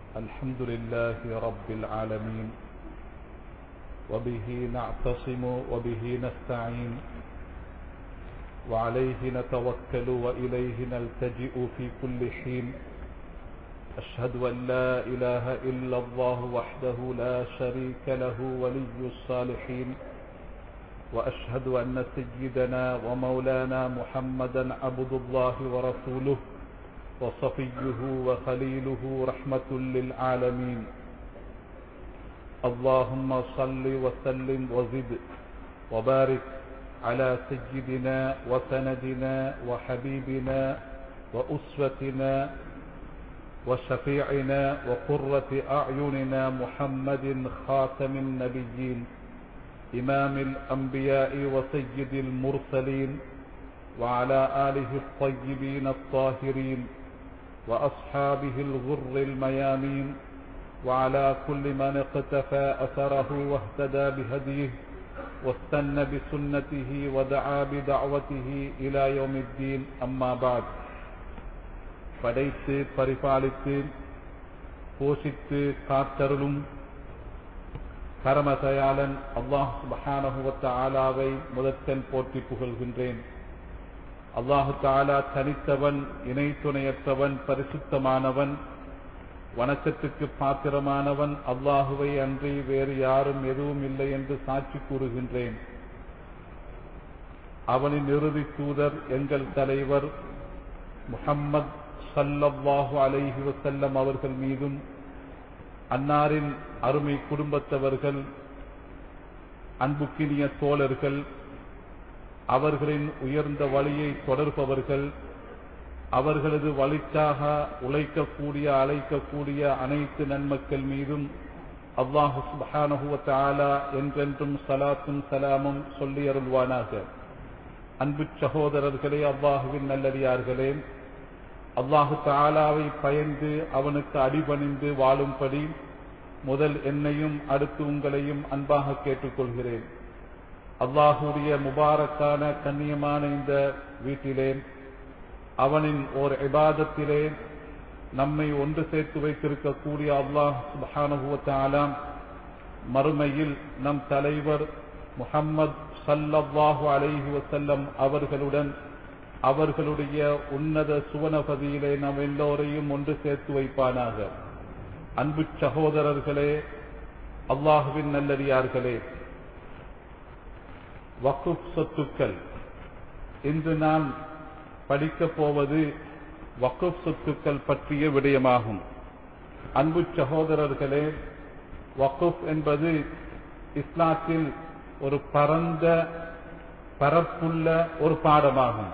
الحمد لله رب العالمين وبه نعتصم وبه نستعين وعليه نتوكل وإليه نلتجئ في كل حين أشهد أن لا إله إلا الله وحده لا شريك له ولي الصالحين وأشهد أن سيدنا ومولانا محمدا عبد الله ورسوله وصفيه وخليله رحمة للعالمين اللهم صل وسلم وزد وبارك على سيدنا وسندنا وحبيبنا وأسوتنا وشفيعنا وقرة أعيننا محمد خاتم النبيين إمام الأنبياء وسيد المرسلين وعلى آله الطيبين الطاهرين وأصحابه الغر الميامين وعلى كل من اقتفى أثره واهتدى بهديه واستنى بسنته ودعا بدعوته إلى يوم الدين أما بعد படைத்து பரிபாலித்து போஷித்து காத்தருளும் பரமதயாளன் அல்லாஹ் சுபஹானஹுவத்த ஆலாவை முதற்கண் போற்றி புகழ்கின்றேன் அல்லாஹு தாலா தனித்தவன் இணை துணையற்றவன் பரிசுத்தமானவன் வணக்கத்துக்கு பாத்திரமானவன் அல்லாஹுவை அன்றி வேறு யாரும் எதுவும் இல்லை என்று சாட்சி கூறுகின்றேன் அவனின் இறுதி தூதர் எங்கள் தலைவர் முஹம்மத் சல்லல்லாஹு அலைஹி வசல்லம் அவர்கள் மீதும் அன்னாரின் அருமை குடும்பத்தவர்கள் அன்புக்கினிய தோழர்கள் அவர்களின் உயர்ந்த வழியை தொடர்பவர்கள் அவர்களது வழிக்காக உழைக்கக்கூடிய அழைக்கக்கூடிய அனைத்து நன்மக்கள் மீதும் அல்லாஹு சுபானகுவத்தாலா என்றென்றும் சலாத்தும் சலாமும் சொல்லி அருள்வானாக அன்பு சகோதரர்களே அல்லாஹுவின் நல்லடியார்களே அல்லாஹு தாலாவை பயந்து அவனுக்கு அடிபணிந்து வாழும்படி முதல் என்னையும் அடுத்து உங்களையும் அன்பாக கேட்டுக்கொள்கிறேன் அல்லாஹுடைய முபாரக்கான கண்ணியமான இந்த வீட்டிலே அவனின் ஓர் இபாதத்திலே நம்மை ஒன்று சேர்த்து வைத்திருக்கக்கூடிய அல்லாஹ் சுபானுவத்தாலாம் மறுமையில் நம் தலைவர் முகம்மது சல்லல்லாஹு அலைஹி வசல்லம் அவர்களுடன் அவர்களுடைய உன்னத சுவனபதியிலே நாம் எல்லோரையும் ஒன்று சேர்த்து வைப்பானாக அன்பு சகோதரர்களே அல்லாஹுவின் நல்லடியார்களே வக்குப் சொத்துக்கள் இன்று நாம் படிக்கப் போவது வக்குப் சொத்துக்கள் பற்றிய விடயமாகும் அன்பு சகோதரர்களே வக்குப் என்பது இஸ்லாத்தில் ஒரு பரந்த பரப்புள்ள ஒரு பாடமாகும்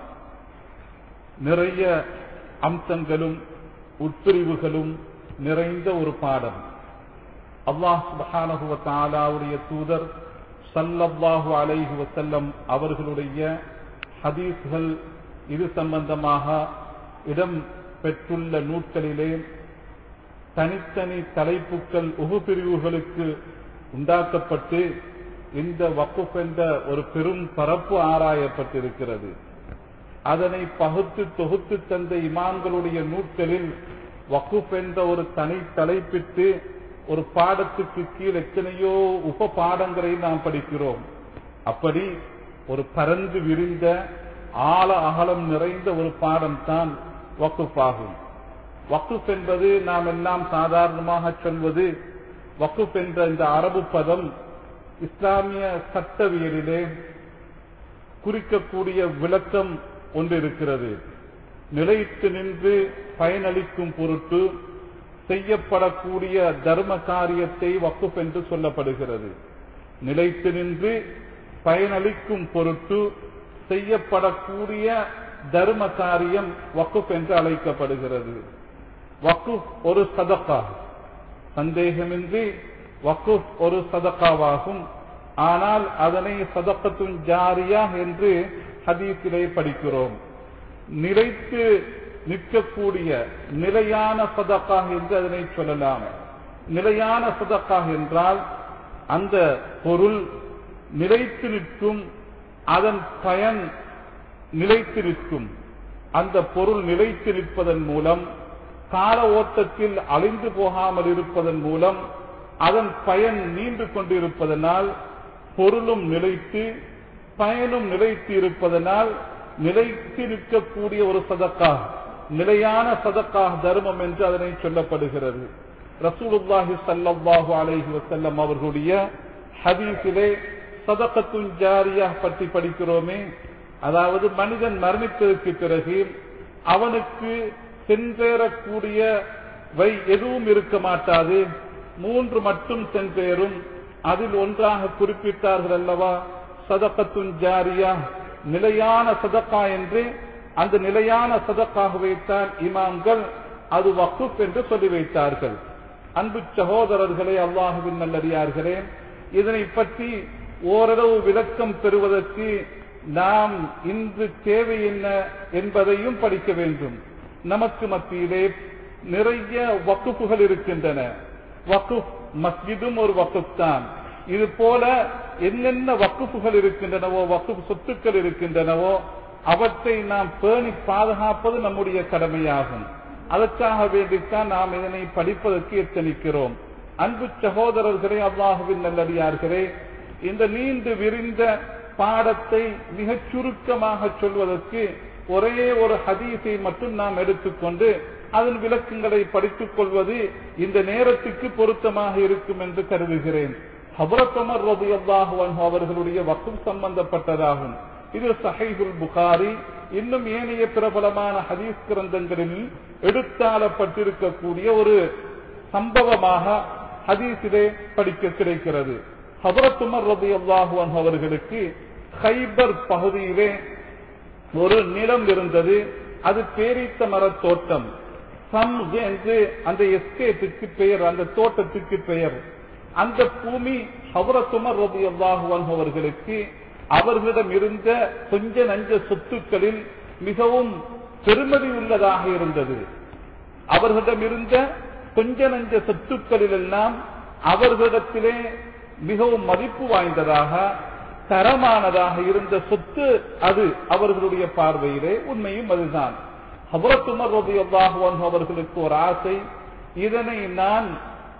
நிறைய அம்சங்களும் உட்பிரிவுகளும் நிறைந்த ஒரு பாடம் அல்லாஹ் சுபஹானகுவ தாலாவுடைய தூதர் சல்லல்லாஹு அலைஹி வசல்லம் அவர்களுடைய ஹதீஸ்கள் இது சம்பந்தமாக இடம் பெற்றுள்ள நூட்களிலே தனித்தனி தலைப்புகள் உபபிரிவுகளுக்கு உண்டாக்கப்பட்டு இந்த வக்குப் என்ற ஒரு பெரும் பரப்பு ஆராயப்பட்டிருக்கிறது அதனை பகுத்து தொகுத்து தந்த இமாம்களுடைய நூட்களில் வக்குப் என்ற ஒரு தனி தலைப்பிட்டு ஒரு பாடத்துக்கு கீழ் எத்தனையோ உப பாடங்களை நாம் படிக்கிறோம் அப்படி ஒரு பரந்து விரிந்த ஆழ அகலம் நிறைந்த ஒரு பாடம் தான் வக்குப் ஆகும் வக்குப் என்பது நாம் எல்லாம் சாதாரணமாக சொல்வது வக்குப் என்ற இந்த அரபு பதம் இஸ்லாமிய சட்டவியலிலே குறிக்கக்கூடிய விளக்கம் ஒன்று இருக்கிறது நிலைத்து நின்று பயனளிக்கும் பொருட்டு செய்யப்படக்கூடிய தர்ம காரியத்தை வக்குப் என்று சொல்லப்படுகிறது நிலைத்து நின்று பயனளிக்கும் பொருட்டு செய்யப்படக்கூடிய தர்ம காரியம் வக்குப் என்று அழைக்கப்படுகிறது வக்குப் ஒரு சதக்கா சந்தேகமின்றி வக்குப் ஒரு சதக்காவாகும் ஆனால் அதனை சதக்கத்தும் ஜாரியா என்று ஹதீஸிலே படிக்கிறோம் நிலைத்து நிற்கக்கூடிய நிலையான சதக்கா என்று அதனை சொல்லலாம் நிலையான சதக்கா என்றால் அந்த பொருள் நிலைத்து நிற்கும் அதன் பயன் நிலைத்து நிற்கும் அந்த பொருள் நிலைத்து நிற்பதன் மூலம் கால ஓட்டத்தில் அழிந்து போகாமல் இருப்பதன் மூலம் அதன் பயன் நீண்டு கொண்டிருப்பதனால் பொருளும் நிலைத்து பயனும் நிலைத்து இருப்பதனால் நிலைத்து நிற்கக்கூடிய ஒரு சதக்கா நிலையான சதக்கா தர்மம் என்று அதனை சொல்லப்படுகிறது ரசூலுல்லாஹி ஸல்லல்லாஹு அலைஹி வஸல்லம் அவர்களுடைய ஹதீஸிலே சதகத்துன் ஜாரியா பற்றி படிக்கிறோமே அதாவது மனிதன் மரணித்ததற்கு பிறகு அவனுக்கு சென்றேறக்கூடிய வை எதுவும் இருக்க மாட்டாது மூன்று மட்டும் சென்றேறும் அதில் ஒன்றாக குறிப்பிட்டார்கள் அல்லவா சதகத்துன் ஜாரியா நிலையான சதக்கா என்று அந்த நிலையான சதக்காகவே தான் இமாம்கள் அது வக்குப் என்று சொல்லி வைத்தார்கள் அன்பு சகோதரர்களே அல்லாஹுவின் நல்லடியார்களே இதனை பற்றி ஓரளவு விளக்கம் பெறுவதற்கு நாம் இன்று தேவை என்ன என்பதையும் படிக்க வேண்டும் நமக்கு மத்தியிலே நிறைய வக்குப்புகள் இருக்கின்றன வக்குப் மஸ்ஜிதும் ஒரு வக்குப் தான் இது போல என்னென்ன வக்குப்புகள் இருக்கின்றனவோ வக்குப் சொத்துக்கள் இருக்கின்றனவோ அவற்றை நாம் பேணி பாதுகாப்பது நம்முடைய கடமையாகும் அதற்காக வேண்டித்தான் நாம் இதனை படிப்பதற்கு எத்தனிக்கிறோம் அன்பு சகோதரர்களே அல்லாஹுவின் நல்லடியார்களே இந்த நீண்டு விரிந்த பாடத்தை மிகச் சுருக்கமாக சொல்வதற்கு ஒரே ஒரு ஹதீஸை மட்டும் நாம் எடுத்துக்கொண்டு அதன் விளக்கங்களை படித்துக் கொள்வது இந்த நேரத்துக்கு பொருத்தமாக இருக்கும் என்று கருதுகிறேன் ஹபரத்தமர் ரபி அல்லாஹு அவர்களுடைய வக்கும் சம்பந்தப்பட்டதாகும் இது சஹைகுல் புகாரி இன்னும் ஏனைய பிரபலமான ஹதீஸ் கிரந்தங்களில் எடுத்தாளப்பட்டிருக்கக்கூடிய ஒரு சம்பவமாக ஹதீஸிலே படிக்க கிடைக்கிறது ஹபரத்துமர் ரபி அல்லாஹு அவர்களுக்கு ஹைபர் பகுதியிலே ஒரு நிலம் இருந்தது அது பேரித்த மரத் தோட்டம் சம் என்று அந்த எஸ்டேட்டுக்கு பெயர் அந்த தோட்டத்துக்கு பெயர் அந்த பூமி ஹவரத்துமர் ரபி அல்லாஹுவன் அவர்களுக்கு அவர்களிடம் இருந்த கொஞ்ச நஞ்ச சொத்துக்களில் மிகவும் பெருமதி உள்ளதாக இருந்தது அவர்களிடம் இருந்த கொஞ்ச நஞ்ச சொத்துக்களில் எல்லாம் அவர்களிடத்திலே மிகவும் மதிப்பு வாய்ந்ததாக தரமானதாக இருந்த சொத்து அது அவர்களுடைய பார்வையிலே உண்மையும் அதுதான் ஹபரத்துமர் ரபி அல்லாஹுவன் அவர்களுக்கு ஒரு ஆசை இதனை நான்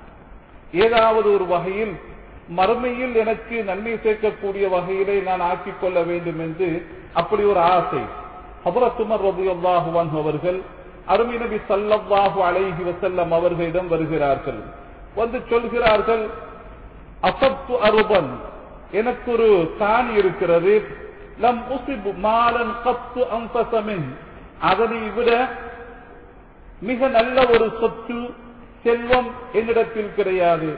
ஏதாவது ஒரு வகையில் மறுமையில் எனக்கு நன்மை சேர்க்கக்கூடிய வகையிலே நான் ஆக்கிக் கொள்ள வேண்டும் என்று அப்படி ஒரு ஆசை ஹபரத்துமர் ரபி அல்லாஹுவன் அவர்கள் அருமை நபி சல்லல்லாஹு அலைஹி வசல்லம் அவர்களிடம் வருகிறார்கள் வந்து சொல்கிறார்கள் அசத்து அருபன் எனக்கு ஒரு காணி இருக்கிறது லம் உசிபு மாலன் கத்து அம்பசமின் அதனை விட மிக நல்ல ஒரு சொத்து செல்வம் என்னிடத்தில் கிடையாது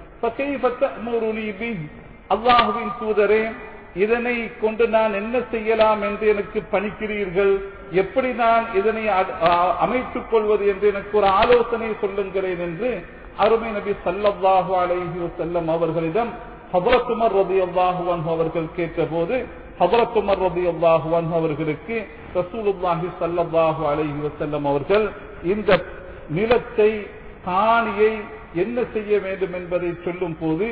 அல்லாஹுவின் தூதரே இதனை கொண்டு நான் என்ன செய்யலாம் என்று எனக்கு பணிக்கிறீர்கள் எப்படி நான் இதனை அமைத்துக் கொள்வது என்று எனக்கு ஒரு ஆலோசனை சொல்லுங்களேன் என்று அருமை நபி சல்லல்லாஹு அலைஹி வசல்லம் அவர்களிடம் ஹபரத்துமர் ரபி அல்லாஹுவன் அவர்கள் கேட்டபோது ஹபரத்துமர் ரபி அல்லாஹுவன் அவர்களுக்கு ரசூலுல்லாஹி சல்லல்லாஹு அலைஹி வசல்லம் அவர்கள் இந்த நிலத்தை காணியை என்ன செய்ய வேண்டும் என்பதை சொல்லும் போது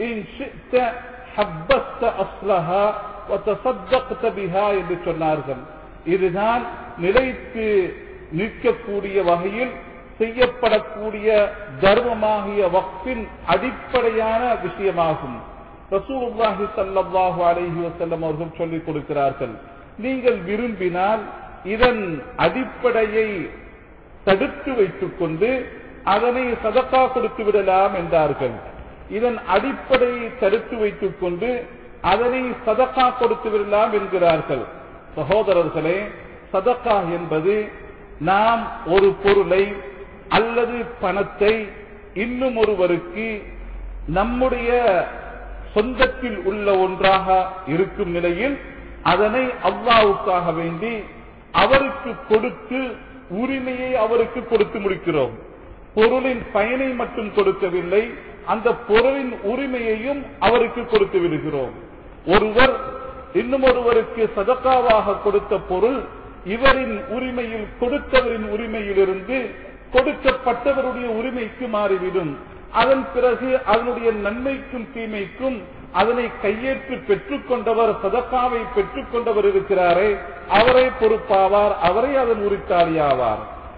என்று சொன்னார்கள் இதுதான் நிலைத்து நிற்கக்கூடிய வகையில் செய்யப்படக்கூடிய தர்மமாகிய வக்பின் அடிப்படையான விஷயமாகும் ரசூலுல்லாஹி ஸல்லல்லாஹு அலைஹி வஸல்லம் அவர்கள் சொல்லிக் கொடுக்கிறார்கள் நீங்கள் விரும்பினால் இதன் அடிப்படையை தடுத்து வைத்துக் கொண்டு அதனை சதக்கா கொடுத்து விடலாம் என்றார்கள் இதன் அடிப்படையை தடுத்து வைத்துக் கொண்டு அதனை சதக்கா கொடுத்து விடலாம் என்கிறார்கள் சகோதரர்களே சதக்கா என்பது நாம் ஒரு பொருளை அல்லது பணத்தை இன்னும் ஒருவருக்கு நம்முடைய சொந்தத்தில் உள்ள ஒன்றாக இருக்கும் நிலையில் அதனை அல்லாவுக்காக வேண்டி அவருக்கு கொடுத்து உரிமையை அவருக்கு கொடுத்து முடிக்கிறோம் பொருளின் பயனை மட்டும் கொடுக்கவில்லை அந்த பொருளின் உரிமையையும் அவருக்கு கொடுத்து விடுகிறோம் ஒருவர் இன்னும் ஒருவருக்கு சதக்காவாக கொடுத்த பொருள் இவரின் உரிமையில் கொடுத்தவரின் உரிமையிலிருந்து கொடுக்கப்பட்டவருடைய உரிமைக்கு மாறிவிடும் அதன் பிறகு அதனுடைய நன்மைக்கும் தீமைக்கும் அதனை கையேற்று பெற்றுக்கொண்டவர் சதக்காவை பெற்றுக்கொண்டவர் இருக்கிறாரே அவரே பொறுப்பாவார் அவரே அதன் உரித்தாளியாவார்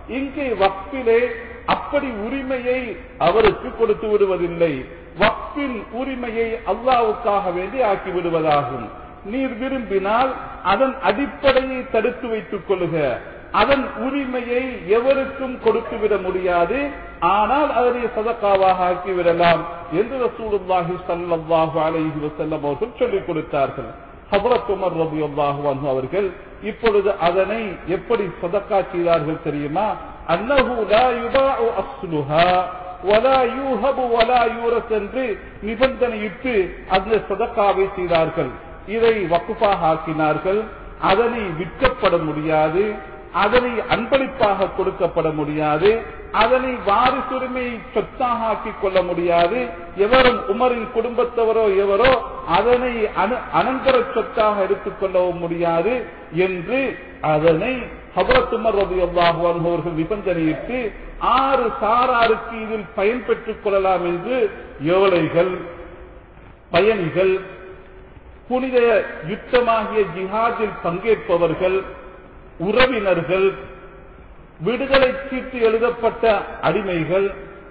இங்கே வக்பிலே அப்படி உரிமையை அவருக்கு கொடுத்து விடுவதில்லை வக்பின் உரிமையை அல்லாவுக்காக வேண்டி ஆக்கி விடுவதாகும் நீர் விரும்பினால் அதன் அடிப்படையை தடுத்து வைத்துக் கொள்ளுக அதன் உரிமையை எவருக்கும் கொடுத்து விட முடியாது ஆனால் அதனை சதக்காவாக ஆக்கிவிடலாம் என்று ரசூலுல்லாஹி ஸல்லல்லாஹு அலைஹி வஸல்லம் அவர்கள் சொல்லிக் கொடுத்தார்கள் ஹஜ்ரத் உமர் ரலியல்லாஹு அன்ஹு அவர்கள் இப்பொழுது அதனை எப்படி சதக்கா செய்தார்கள் தெரியுமா அன்னஹு லா யுபாஉ அஸ்லுஹா வலா யூஹபு வலா யூரஸ் என்று நிபந்தனையிட்டு அந்த சதக்காவை செய்தார்கள் இதை வக்குஃபாக ஆக்கினார்கள் அதனை விற்கப்பட முடியாது அதனை அன்பளிப்பாக கொடுக்கப்பட முடியாது அதனை வாரிசுரிமை சொத்தாக ஆக்கிக் கொள்ள முடியாது எவரும் உமரின் குடும்பத்தவரோ எவரோ அதனை அனு அனந்தர சொத்தாக எடுத்துக்கொள்ளவும் முடியாது என்று அதனை ஹபரத்துமர் ரபி அல்லாஹு அவர்கள் நிபந்தனையிட்டு ஆறு சாராருக்கு இதில் பயன் பெற்றுக் கொள்ளலாம் என்று ஏழைகள் பயணிகள் புனித யுத்தமாகிய ஜிஹாதில் பங்கேற்பவர்கள் உறவினர்கள் விடுதலை சீட்டு எழுதப்பட்ட அடிமைகள்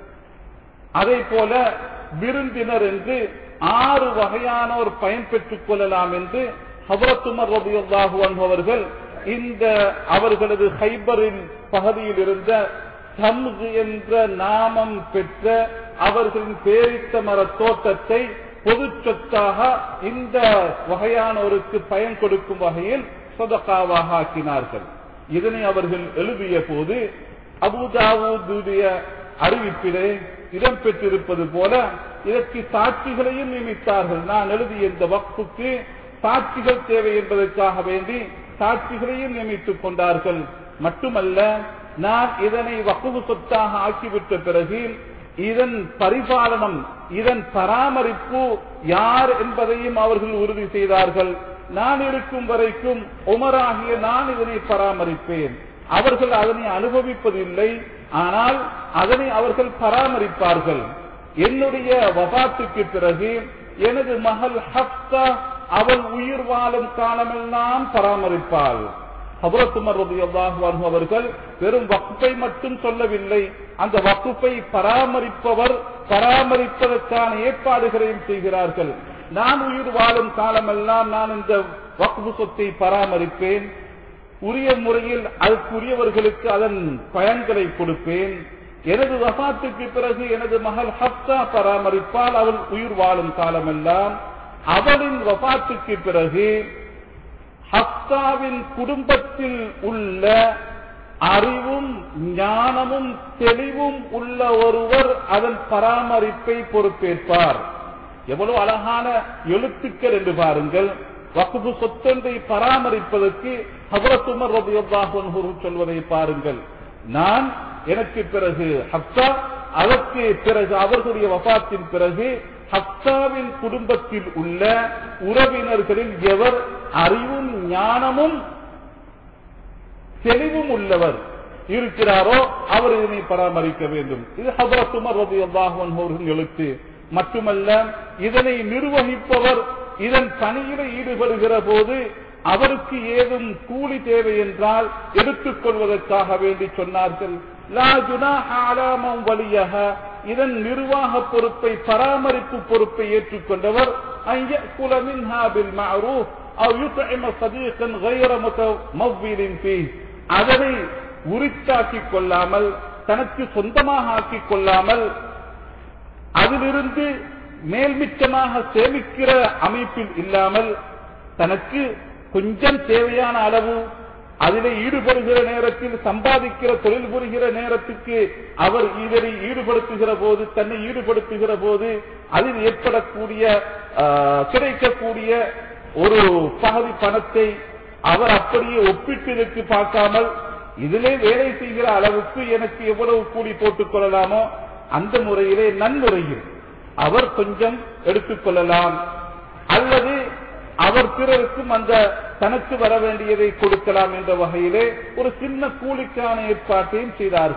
அதே போல விருந்தினர் என்று ஆறு வகையானோர் பயன்பெற்றுக் கொள்ளலாம் என்று ஹபரத்துமர் ரபியுல்லாஹு அவர்கள் இந்த அவர்களது ஹைபரின் பகுதியில் இருந்த சம்ஸ் என்ற நாமம் பெற்ற அவர்களின் பேரித்த மர தோட்டத்தை பொது சொத்தாக இந்த வகையானோருக்கு பயன் கொடுக்கும் வகையில் சொதக்காவாக ஆக்கினார்கள் இதனை அவர்கள் எழுதிய போது அபுதாவுடைய அறிவிப்பிலே இடம்பெற்றிருப்பது போல இதற்கு சாட்சிகளையும் நியமித்தார்கள் நான் எழுதிய இந்த வக்ஃபுக்கு சாட்சிகள் தேவை என்பதற்காக வேண்டி சாட்சிகளையும் நியமித்துக் கொண்டார்கள் மட்டுமல்ல நான் இதனை வக்குவு சொத்தாக ஆக்கிவிட்ட பிறகு இதன் பரிபாலனம் இதன் பராமரிப்பு யார் என்பதையும் அவர்கள் உறுதி செய்தார்கள் நான் இருக்கும் வரைக்கும் உமராகிய நான் இதனை பராமரிப்பேன் அவர்கள் அதனை அனுபவிப்பதில்லை ஆனால் அதனை அவர்கள் பராமரிப்பார்கள் என்னுடைய வபாத்துக்கு பிறகு எனது மகள் ஹப்தா அவள் உயிர் வாழும் காலமெல்லாம் பராமரிப்பாள் ஹபரத்துமர் ரபியல்லாஹு அவர்கள் வெறும் வக்குப்பை மட்டும் சொல்லவில்லை அந்த வக்குப்பை பராமரிப்பவர் பராமரிப்பதற்கான ஏற்பாடுகளையும் செய்கிறார்கள் நான் உயிர் வாழும் காலமெல்லாம் நான் இந்த வக்குப்பு சொத்தை பராமரிப்பேன் உரிய முறையில் அதற்குரியவர்களுக்கு அதன் பயன்களை கொடுப்பேன் எனது வசாத்துக்கு பிறகு எனது மகள் ஹப்தா பராமரிப்பால் அவள் உயிர் வாழும் காலமெல்லாம் அவளின் வபாத்துக்கு பிறகு ஹப்தாவின் குடும்பத்தில் உள்ள அறிவும் ஞானமும் தெளிவும் உள்ள ஒருவர் அதன் பராமரிப்பை பொறுப்பேற்பார் எவ்வளவு அழகான எழுத்துக்கள் என்று பாருங்கள் வகுப்பு சொத்தொன்றை பராமரிப்பதற்கு ஹபரத்துமர் ரபியல்லாஹு சொல்வதை பாருங்கள் நான் எனக்கு பிறகு ஹப்தா அதற்கு பிறகு அவர்களுடைய வபாத்தின் பிறகு ஹப்தாவின் குடும்பத்தில் உள்ள உறவினர்களில் எவர் அறிவும் ஞானமும் தெளிவும் உள்ளவர் இருக்கிறாரோ அவர் இதனை பராமரிக்க வேண்டும் இது ஹபரத்துமர் ரபி அல்லாஹன் எழுத்து மட்டுமல்ல இதனை நிர்வகிப்பவர் இதன் பணியில ஈடுபடுகிற போது அவருக்கு ஏதும் கூலி தேவை என்றால் எடுத்துக் கொள்வதற்காக வேண்டி சொன்னார்கள் லா ஜுனாஹ அலா மன் வலியஹ இதன் நிர்வாக பொறுப்பை பராமரிப்பு பொறுப்பை ஏற்றுக்கொண்டவர் அன் யأكل منها بالمعروف أو يطعم صديقا غير متمول فيه அதனை உரித்தாக்கிக் கொள்ளாமல் தனக்கு சொந்தமாக ஆக்கிக் கொள்ளாமல் அதிலிருந்து மேல்மிச்சமாக சேமிக்கிற அமைப்பில் இல்லாமல் தனக்கு கொஞ்சம் தேவையான அளவு அதிலே ஈடுபடுகிற நேரத்தில் சம்பாதிக்கிற தொழில் புரிகிற நேரத்துக்கு அவர் இதனை ஈடுபடுத்துகிற போது தன்னை ஈடுபடுத்துகிற போது அதில் ஏற்படக்கூடிய கிடைக்கக்கூடிய ஒரு பகுதி பணத்தை அவர் அப்படியே ஒப்பிட்டு பார்க்காமல் இதிலே வேலை செய்கிற அளவுக்கு எனக்கு எவ்வளவு கூலி போட்டுக் கொள்ளலாமோ அந்த முறையிலே நன்முறையில் அவர் கொஞ்சம் எடுத்துக்கொள்ளலாம் அல்லது அவர் பிறருக்கும் அந்த தனக்கு வர வேண்டியதை கொடுக்கலாம் என்ற வகையிலே ஒரு சின்ன கூலிக்கான ஏற்பாட்டையும் செய்தார்கள்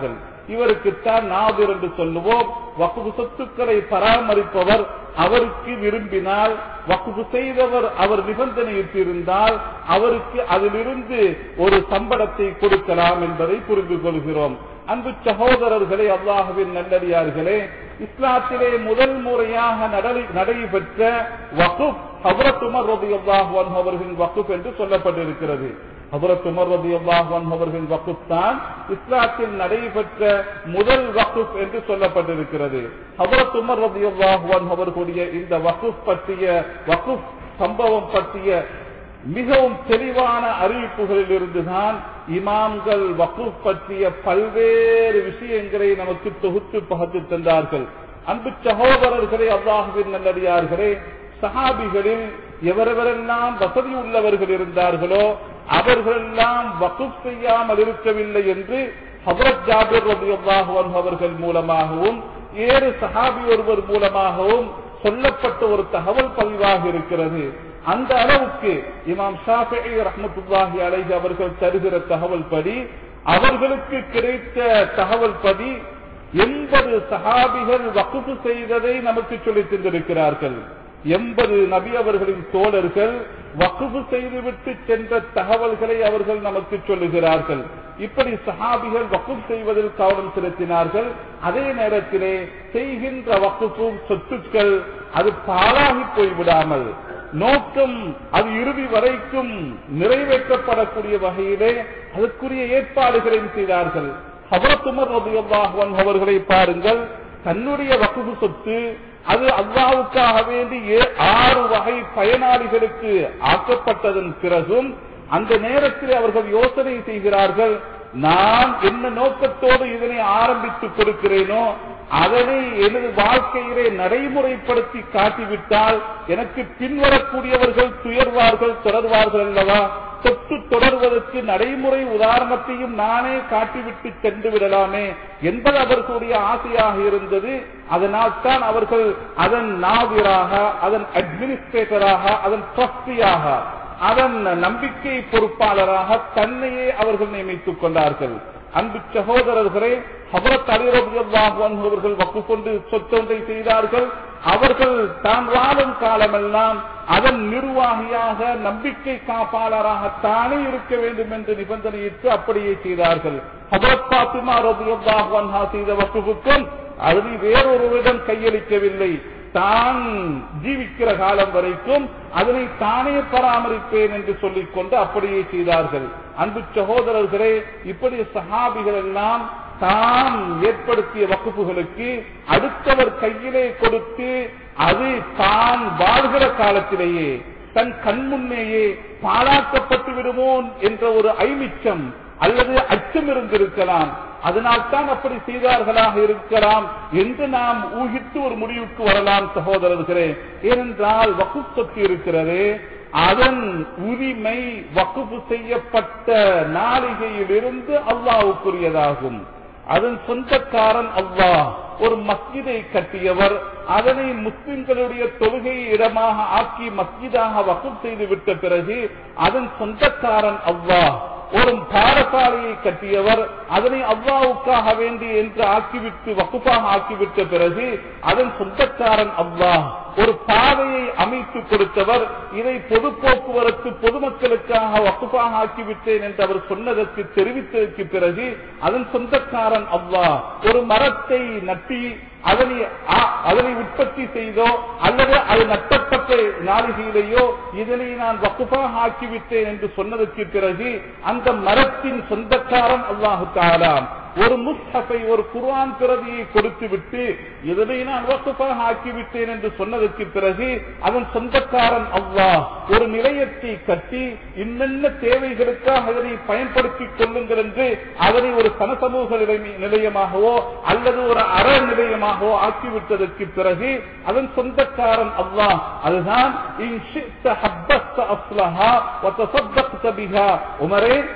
இவருக்குத்தான் நாதிர் என்று சொல்லுவோம் வக்குபு சொத்துக்களை பராமரிப்பவர் அவருக்கு விரும்பினால் வக்குபு செய்தவர் அவர் நிபந்தனையிட்டிருந்தால் அவருக்கு அதிலிருந்து ஒரு சம்பளத்தை கொடுக்கலாம் என்பதை புரிந்து கொள்கிறோம் அன்பு சகோதரர்களே அல்லாஹுவின் நல்லடியார்களே இஸ்லாத்திலே முதல் முறையாக நடை- நடைபெற்ற வகுப் ஹபரத் உமர் ரபி அல்லாஹ் அவர்களின் வகுப் என்று சொல்லப்பட்டிருக்கிறது ஹபரத் உமர் ரபி அல்லாஹ் அவர்களின் வகுப் தான் இஸ்லாத்தில் நடைபெற்ற முதல் வகுப் என்று சொல்லப்பட்டிருக்கிறது ஹபரத் உமர் ரபி அல்லாஹ் அவர்களுடைய இந்த வகுப் பற்றிய வகுப் சம்பவம் பற்றிய மிகவும் தெளிவான அறிவிப்புகளில் இருந்துதான் இமாம்கள் வகுப் பற்றிய பல்வேறு விஷயங்களை நமக்கு தொகுத்து பகத்து தந்தார்கள் அன்பு சகோதரர்களே அல்லாஹுவின் நல்லடியார்களே சஹாபிகளில் எவரெவரெல்லாம் வசதி உள்ளவர்கள் இருந்தார்களோ அவர்களெல்லாம் வகுப் செய்யாமல் இருக்கவில்லை என்று ஹபரத் ஜாபிர் ரபி அவர்கள் மூலமாகவும் ஏறு சஹாபி ஒருவர் மூலமாகவும் சொல்லப்பட்ட ஒரு தகவல் பதிவாக இருக்கிறது அந்த அளவுக்கு இமாம் ஷாஃபி ரஹமத்துல்லாஹி அலைஹி அவர்கள் தருகிற தகவல் படி அவர்களுக்கு கிடைத்த தகவல் படி எண்பது சஹாபிகள் வகுப்பு செய்ததை நமக்கு சொல்லித் தந்திருக்கிறார்கள் எண்பது நபி அவர்களின் தோழர்கள் வகுப்பு செய்துவிட்டு சென்ற தகவல்களை அவர்கள் நமக்கு சொல்லுகிறார்கள் இப்படி சஹாபிகள் வகுப்பு செய்வதில் கவனம் செலுத்தினார்கள் அதே நேரத்திலே செய்கின்ற வகுப்பும் சொத்துக்கள் அது பாழாகி போய்விடாமல் நோக்கம் அது இறுதி வரைக்கும் நிறைவேற்றப்படக்கூடிய வகையிலே அதற்குரிய ஏற்பாடுகளையும் செய்தார்கள் ஹபரத்துமர் ரபியுல்லாஹன் அவர்களை பாருங்கள் தன்னுடைய வகுப்பு சொத்து அது அல்லாவுக்காக வேண்டி ஏ- ஆறு வகை பயனாளிகளுக்கு ஆக்கப்பட்டதன் பிறகும் அந்த நேரத்தில் அவர்கள் யோசனை செய்கிறார்கள் நான் என்ன நோக்கத்தோடு இதனை ஆரம்பித்து கொடுக்கிறேனோ அதனை எனது வாழ்க்கையிலே நடைமுறைப்படுத்தி காட்டிவிட்டால் எனக்கு பின்வரக்கூடியவர்கள் துயர்வார்கள் தொடர்வார்கள் அல்லவா தொட்டு தொடர்வதற்கு நடைமுறை உதாரணத்தையும் நானே காட்டிவிட்டு சென்று விடலாமே என்பது அவர்களுடைய ஆசையாக இருந்தது அதனால் தான் அவர்கள் அதன் நாவிராக அதன் அட்மினிஸ்ட்ரேட்டராக அதன் ட்ரஸ்டியாக அதன் நம்பிக்கை பொறுப்பாளராக தன்னையே அவர்கள் நியமித்துக் கொண்டார்கள் அன்பு சகோதரர்களே ஹபரத் அலிரபுல்லாஹன் அவர்கள் வக்கு கொண்டு சொத்தொன்றை செய்தார்கள் அவர்கள் தான் வாழும் காலமெல்லாம் அதன் நிர்வாகியாக நம்பிக்கை காப்பாளராக தானே இருக்க வேண்டும் என்று நிபந்தனையிட்டு அப்படியே செய்தார்கள் ஹபரத் பாத்திமா ரபுல்லாஹன் செய்த வக்குவுக்கும் அதனை வேறொருவரிடம் கையளிக்கவில்லை தான் ஜீவிக்கிற காலம் வரைக்கும் அதனை தானே பராமரிப்பேன் என்று சொல்லிக் கொண்டு அப்படியே செய்தார்கள் அன்பு சகோதரர்களே இப்படி சஹாபிகள் எல்லாம் தாம் ஏற்படுத்திய வகுப்புகளுக்கு அடுத்தவர் கையிலே கொடுத்து அது தான் வாழ்கிற காலத்திலேயே தன் கண்முன்னேயே பாழாக்கப்பட்டு விடுமோ என்ற ஒரு ஐமிச்சம் அல்லது அச்சம் இருந்திருக்கலாம் அதனால் தான் அப்படி செய்தார்களாக இருக்கலாம் என்று நாம் ஊகித்து ஒரு முடிவுக்கு வரலாம் சகோதரர்களே ஏனென்றால் வகுப்பு சொத்து இருக்கிறது அதன் உரிமை வகுப்பு செய்யப்பட்ட நாளிகையிலிருந்து அல்லாவுக்குரியதாகும் அதன் சொந்தக்காரன் அல்லாஹ் ஒரு மஸ்ஜிதை கட்டியவர் அதனை முஸ்லிம்களுடைய தொழுகை இடமாக ஆக்கி மஸ்ஜிதாக வகுப்பு செய்து விட்ட பிறகு அதன் சொந்தக்காரன் அல்லாஹ் ஒரு பாடசாலையை கட்டியவர் அதனை அல்லாவுக்காக வேண்டி என்று ஆக்கிவிட்டு வகுப்பாக ஆக்கிவிட்ட பிறகு அதன் சொந்தக்காரன் அல்லாஹ் ஒரு பாதையை அமைத்து கொடுத்தவர் இதை பொது போக்குவரத்து பொதுமக்களுக்காக வகுப்பாக ஆக்கிவிட்டேன் என்று அவர் சொன்னதற்கு தெரிவித்ததற்கு பிறகு அதன் சொந்தக்காரன் அல்லாஹ் ஒரு மரத்தை நட்டி அதனை ஆ- அதனை உற்பத்தி செய்தோ அல்லது அது நட்டப்பட்ட நாளிகையிலேயோ இதனை நான் வகுப்பாக ஆக்கிவிட்டேன் என்று சொன்னதற்கு பிறகு அந்த மரத்தின் சொந்தக்காரன் அல்லாஹு தாலா ஒரு முஸ்ஹபை ஒரு குர்ஆன் பிரதியை கொடுத்து விட்டு இதனை நான் வகுப்பாக ஆக்கிவிட்டேன் என்று சொன்னதற்கு பிறகு அதன் சொந்தக்காரன் அல்லாஹ் ஒரு நிலையத்தை கட்டி இன்னென்ன தேவைகளுக்காக அதனை பயன்படுத்திக் கொள்ளுங்கள் என்று அதனை ஒரு சனசமூக நிலைமை- நிலையமாகவோ அல்லது ஒரு அற நிலையமாகவோ ஆக்கிவிட்டதற்கு பிறகு அதன் சொந்தக்காரன் அல்லாஹ் அதுதான் இன் ஷி'த ஹப்பஸ்த அஸ்லஹா வ தஸத்தக்த பிஹா. உமரே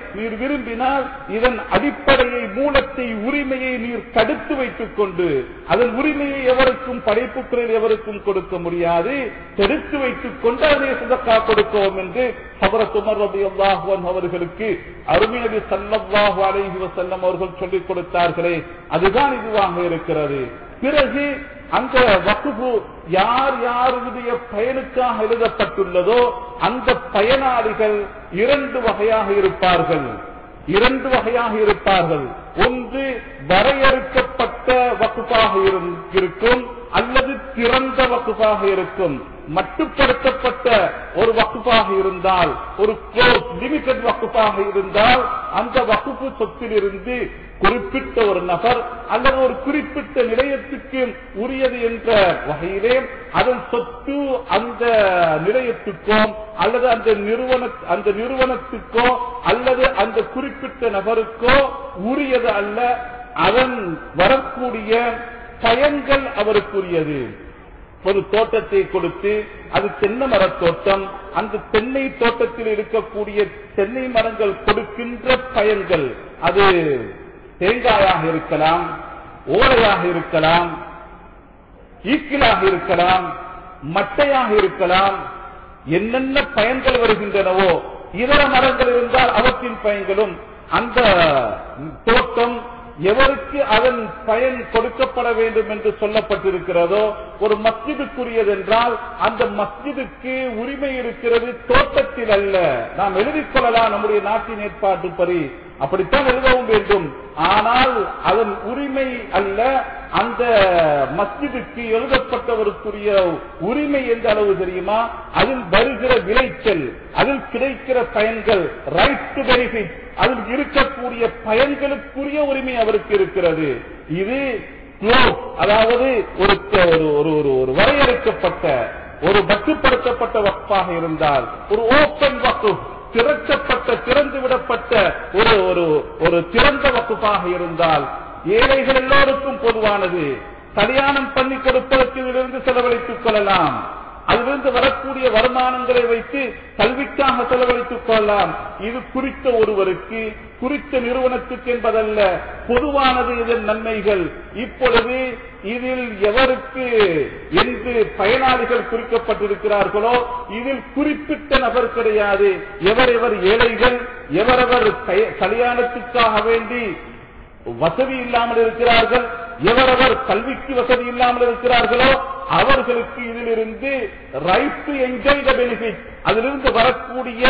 நீர் விரும்பினால் இதன் அடிப்படையை மூலத்தை உரிமையை நீர் தடுத்து வைத்துக் கொண்டு அதன் உரிமையை எவருக்கும் படைப்புகளில் எவருக்கும் கொடுக்க முடியாது தடுத்து வைத்துக் கொண்டு அதனை சதக்கா கொடுக்கவும் என்று ஹபரத் உமர் ரலியல்லாஹு அன்ஹு அவர்களுக்கு அருமை நபி ஸல்லல்லாஹு அலைஹி வஸல்லம் அவர்கள் சொல்லிக் கொடுத்தார்களே அதுதான் இதுவாக இருக்கிறது பிறகு அந்த வகுப்பு யார் யாருடைய பயனுக்காக எழுதப்பட்டுள்ளதோ அந்த பயனாளிகள் இரண்டு வகையாக இருப்பார்கள் இரண்டு வகையாக இருப்பார்கள் ஒன்று வரையறுக்கப்பட்ட வகுப்பாக இருக்கும் அல்லது திறந்த வகுப்பாக இருக்கும் மட்டுப்படுத்தப்பட்ட ஒரு வகுப்பாக இருந்தால் ஒரு க்ளோஸ் லிமிடெட் வகுப்பாக இருந்தால் அந்த வகுப்பு சொத்திலிருந்து குறிப்பிட்ட ஒரு நபர் அல்லது ஒரு குறிப்பிட்ட நிலையத்துக்கு உரியது என்ற வகையிலே அதன் சொத்து அந்த நிலையத்துக்கோ அல்லது அந்த நிறுவன அந்த நிறுவனத்துக்கோ அல்லது அந்த குறிப்பிட்ட நபருக்கோ உரியது அல்ல அதன் வரக்கூடிய பயன்கள் அவருக்குரியது ஒரு தோட்டத்தை கொடுத்து அது தென்னை மரத் தோட்டம் அந்த தென்னை தோட்டத்தில் இருக்கக்கூடிய தென்னை மரங்கள் கொடுக்கின்ற பயன்கள் அது தேங்காயாக இருக்கலாம் ஓலையாக இருக்கலாம் ஈக்கிலாக இருக்கலாம் மட்டையாக இருக்கலாம் என்னென்ன பயன்கள் வருகின்றனவோ இதர மரங்கள் இருந்தால் அவற்றின் பயன்களும் அந்த தோட்டம் எவருக்கு அதன் பயன் கொடுக்கப்பட வேண்டும் என்று சொல்லப்பட்டிருக்கிறதோ ஒரு மஸ்ஜிதுக்குரியது என்றால் அந்த மஸ்ஜிதுக்கு உரிமை இருக்கிறது தோட்டத்தில் அல்ல நாம் எழுதிக் கொள்ளலாம் நம்முடைய நாட்டின் ஏற்பாட்டுப்படி அப்படித்தான் எழுதவும் வேண்டும் ஆனால் அதன் உரிமை அல்ல அந்த மஸ்ஜிதுக்கு எழுதப்பட்டவருக்குரிய உரிமை எந்த அளவு தெரியுமா அதில் வருகிற விளைச்சல் அதில் கிடைக்கிற பயன்கள் ரைட் டு பெனிஃபிட் அதில் இருக்கக்கூடிய பயன்களுக்குரிய உரிமை அவருக்கு இருக்கிறது இது close, அதாவது ஒரு ஒரு- ஒரு ஒரு ஒரு வரையறுக்கப்பட்ட ஒரு மட்டுப்படுத்தப்பட்ட வக்பாக இருந்தால் ஒரு ஓப்பன் வக்கு திறக்கப்பட்ட திறந்து விடப்பட்ட ஒரு ஒரு ஒரு திறந்த வகுப்பாக இருந்தால் ஏழைகள் எல்லோருக்கும் பொதுவானது கல்யாணம் பண்ணி கொடுப்பதற்கு இதிலிருந்து செலவழித்துக் கொள்ளலாம் அதிலிருந்து வரக்கூடிய வருமானங்களை வைத்து கல்விக்காக செலவழித்துக் கொள்ளலாம் இது குறித்த ஒருவருக்கு குறித்த நிறுவனத்துக்கு என்பதல்ல பொதுவானது இதன் நன்மைகள் இப்பொழுது இதில் எவருக்கு என்று பயனாளிகள் குறிக்கப்பட்டிருக்கிறார்களோ இதில் குறிப்பிட்ட நபர் கிடையாது எவரெவர் ஏழைகள் எவரவர் கய- கல்யாணத்துக்காக வேண்டி வசதி இல்லாமல் இருக்கிறார்கள் எவரவர் கல்விக்கு வசதி இல்லாமல் இருக்கிறார்களோ அவர்களுக்கு இதிலிருந்து right to enjoy the benefit அதிலிருந்து வரக்கூடிய